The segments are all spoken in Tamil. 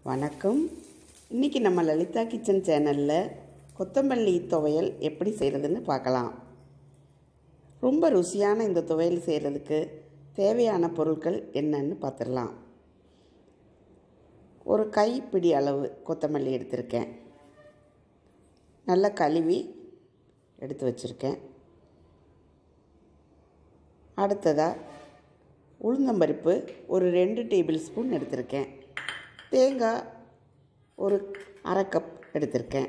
வணக்கம் இன்றைக்கி நம்ம லலிதா கிச்சன் சேனலில் கொத்தமல்லி துவையல் எப்படி செய்கிறதுன்னு பார்க்கலாம் ரொம்ப ருசியான இந்த துவையல் செய்கிறதுக்கு தேவையான பொருட்கள் என்னன்னு பார்த்துடலாம் ஒரு கைப்பிடி அளவு கொத்தமல்லி எடுத்திருக்கேன் நல்லா கழுவி எடுத்து வச்சுருக்கேன் அடுத்ததாக உளுந்தம்பருப்பு ஒரு ரெண்டு டேபிள் ஸ்பூன் எடுத்திருக்கேன் தேங்காய் ஒரு அரை கப் எடுத்திருக்கேன்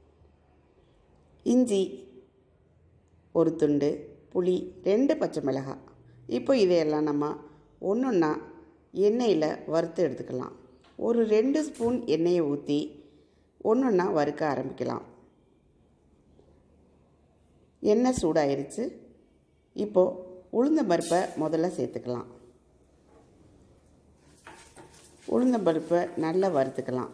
இஞ்சி ஒரு துண்டு புளி ரெண்டு பச்சை மிளகாய் இப்போ இதையெல்லாம் நம்ம ஒன்று ஒன்றா எண்ணெயில் வறுத்து எடுத்துக்கலாம் ஒரு ரெண்டு ஸ்பூன் எண்ணெயை ஊற்றி ஒன்று ஒன்றா வறுக்க ஆரம்பிக்கலாம் எண்ணெய் சூடாயிருச்சு இப்போது உளுந்தம்பருப்பை முதல்ல சேர்த்துக்கலாம் உளுந்தம்பருப்பை நல்லா வறுத்துக்கலாம்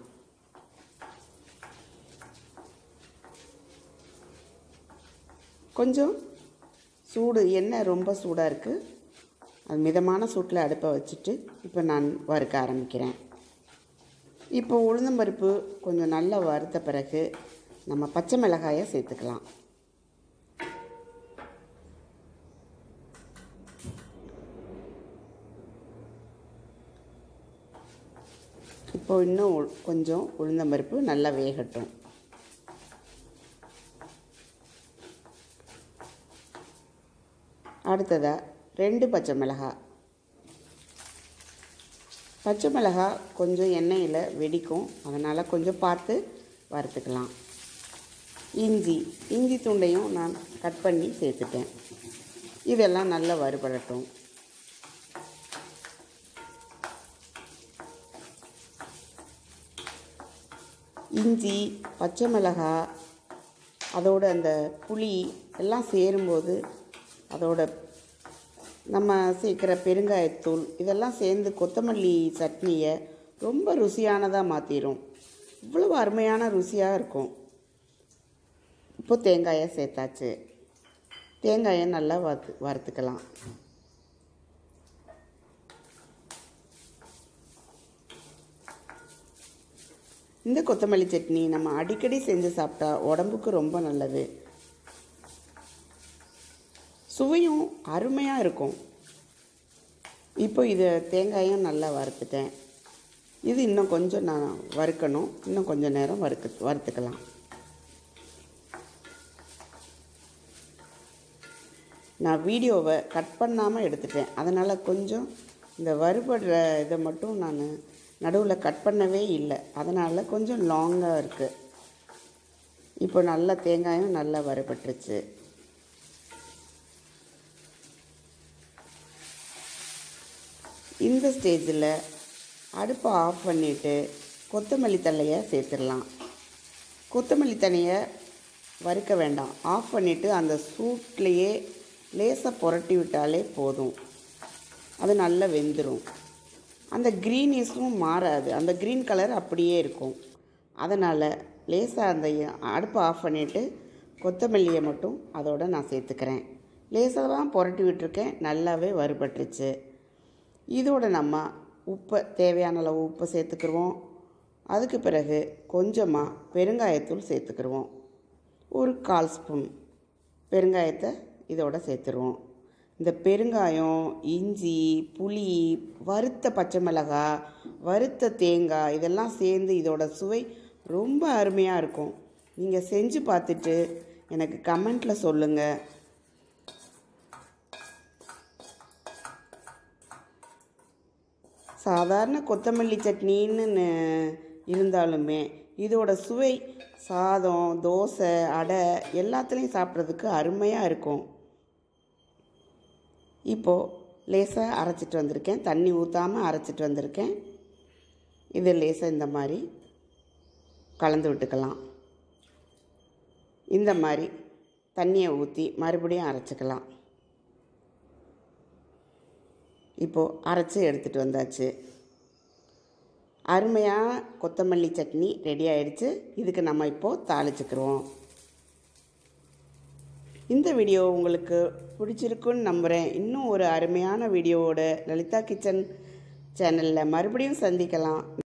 கொஞ்சம் சூடு எண்ணெய் ரொம்ப சூடாக இருக்குது அது மிதமான சூட்டில் அடுப்பை வச்சுட்டு இப்போ நான் வறுக்க ஆரம்பிக்கிறேன் இப்போ உளுந்தம்பருப்பு கொஞ்சம் நல்லா வறுத்த பிறகு நம்ம பச்சை மிளகாயை சேர்த்துக்கலாம் இப்போ இன்னும் உ- கொஞ்சம் உளுந்தம்பருப்பு நல்லா வேகட்டும் அடுத்ததாக ரெண்டு பச்சை மிளகாய் பச்சை மிளகாய் கொஞ்சம் எண்ணெயில் வெடிக்கும் அதனால் கொஞ்சம் பார்த்து வறுத்துக்கலாம் இஞ்சி இஞ்சி துண்டையும் நான் கட் பண்ணி சேர்த்துட்டேன் இதெல்லாம் நல்லா வறுபடட்டும் இஞ்சி பச்சை மிளகாய் அதோட அந்த புளி எல்லாம் சேரும்போது அதோட நம்ம சேர்க்குற பெருங்காயத்தூள் இதெல்லாம் சேர்ந்து கொத்தமல்லி சட்னியை ரொம்ப ருசியானதாக மாற்றிடும் இவ்வளவு அருமையான ருசியாக இருக்கும் இப்போ தேங்காயை சேர்த்தாச்சு தேங்காயை நல்லா வறுத்து வறுத்துக்கலாம் இந்த கொத்தமல்லி சட்னி நம்ம அடிக்கடி செஞ்சு சாப்பிட்டா உடம்புக்கு ரொம்ப நல்லது சுவையும் அருமையாக இருக்கும் இப்போ இதை தேங்காயும் நல்லா வறுத்துட்டேன் இது இன்னும் கொஞ்சம் நான் வறுக்கணும் இன்னும் கொஞ்சம் நேரம் வறுக்க வறுத்துக்கலாம் நான் வீடியோவை கட் பண்ணாமல் எடுத்துட்டேன் அதனால் கொஞ்சம் இந்த வறுபடுற இதை மட்டும் நான் நடுவில் கட் பண்ணவே இல்லை அதனால் கொஞ்சம் லாங்காக இருக்குது இப்போ நல்லா தேங்காயும் நல்லா வறுபட்டுருச்சு இந்த ஸ்டேஜில் அடுப்பை ஆஃப் பண்ணிவிட்டு கொத்தமல்லி தழையை சேர்த்துடலாம் கொத்தமல்லி தழையை வறுக்க வேண்டாம் ஆஃப் பண்ணிவிட்டு அந்த சூட்லேயே லேசாக புரட்டி விட்டாலே போதும் அது நல்லா வெந்துடும் அந்த க்ரீனிஸும் மாறாது அந்த க்ரீன் கலர் அப்படியே இருக்கும் அதனால் லேசாக அந்த அடுப்பை ஆஃப் பண்ணிவிட்டு கொத்தமல்லியை மட்டும் அதோட நான் சேர்த்துக்கிறேன் லேசாக தான் புரட்டி விட்டுருக்கேன் நல்லாவே வறுபட்டுருச்சு இதோட நம்ம உப்பை தேவையான அளவு உப்பை சேர்த்துக்கிருவோம் அதுக்கு பிறகு கொஞ்சமாக பெருங்காயத்தூள் சேர்த்துக்கிருவோம் ஒரு கால் ஸ்பூன் பெருங்காயத்தை இதோட சேர்த்துருவோம் இந்த பெருங்காயம் இஞ்சி புளி வறுத்த பச்சை மிளகாய் வறுத்த தேங்காய் இதெல்லாம் சேர்ந்து இதோட சுவை ரொம்ப அருமையாக இருக்கும் நீங்கள் செஞ்சு பார்த்துட்டு எனக்கு கமெண்ட்டில் சொல்லுங்கள் சாதாரண கொத்தமல்லி சட்னின்னு ந- இருந்தாலுமே இதோட சுவை சாதம் தோசை அடை எல்லாத்துலேயும் சாப்பிட்றதுக்கு அருமையாக இருக்கும் இப்போது லேசாக அரைச்சிட்டு வந்திருக்கேன் தண்ணி ஊற்றாமல் அரைச்சிட்டு வந்திருக்கேன் இது லேசாக இந்த மாதிரி கலந்து விட்டுக்கலாம் இந்த மாதிரி தண்ணியை ஊற்றி மறுபடியும் அரைச்சிக்கலாம் இப்போது அரைச்சி எடுத்துகிட்டு வந்தாச்சு அருமையாக கொத்தமல்லி சட்னி ரெடி ஆயிடுச்சு இதுக்கு நம்ம இப்போது தாளிச்சுக்கிறோம் இந்த வீடியோ உங்களுக்கு பிடிச்சிருக்குன்னு நம்புகிறேன் இன்னும் ஒரு அருமையான வீடியோவோட லலிதா கிச்சன் சேனலில் மறுபடியும் சந்திக்கலாம்